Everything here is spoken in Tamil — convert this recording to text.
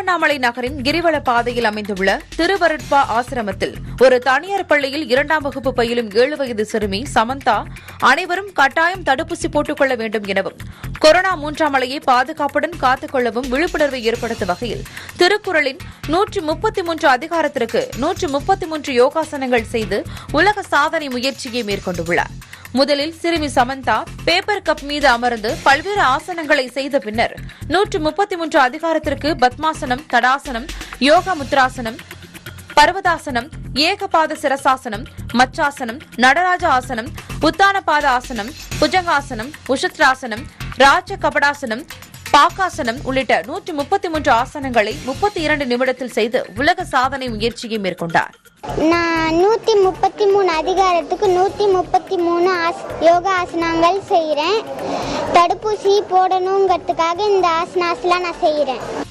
திருவண்ணாமலை நகரின் கிரிவல பாதையில் அமைந்துள்ள திருவருட்பா ஆசிரமத்தில் ஒரு தனியார் பள்ளியில் இரண்டாம் வகுப்பு பயிலும் ஏழு வயது சிறுமி சமந்தா அனைவரும் கட்டாயம் தடுப்பூசி போட்டுக் கொள்ள வேண்டும் எனவும் கொரோனா மூன்றாம் அலையை பாதுகாப்புடன் காத்துக் கொள்ளவும் விழிப்புணர்வை ஏற்படுத்தும் வகையில் திருக்குறளின் நூற்று முப்பத்தி மூன்று அதிகாரத்திற்கு நூற்று முப்பத்தி மூன்று யோகாசனங்கள் செய்து உலக சாதனை முயற்சியை மேற்கொண்டுள்ளார் முதலில் சிறுமி சமந்தா பேப்பர் கப் மீது அமர்ந்து பல்வேறு ஆசனங்களை செய்த பின்னர் நூற்று முப்பத்தி மூன்று அதிகாரத்திற்கு பத்மாசனம் தடாசனம் யோகா முத்ராசனம் பர்வதாசனம் ஏகபாத சிரசாசனம் மச்சாசனம் நடராஜ ஆசனம் உத்தானபாத ஆசனம் புஜங்காசனம் உஷத்ராசனம் ராஜ கபடாசனம் பாக்காசனம் உள்ளிட்ட நூற்று முப்பத்தி மூன்று ஆசனங்களை முப்பத்தி இரண்டு நிமிடத்தில் செய்து உலக சாதனை முயற்சியை மேற்கொண்டார் நான் நூற்றி முப்பத்தி மூணு அதிகாரத்துக்கு நூற்றி முப்பத்தி மூணு ஆஸ் யோகா ஆசனங்கள் செய்கிறேன் தடுப்பூசி போடணுங்கிறதுக்காக இந்த ஆசனாஸ்லாம் நான் செய்கிறேன்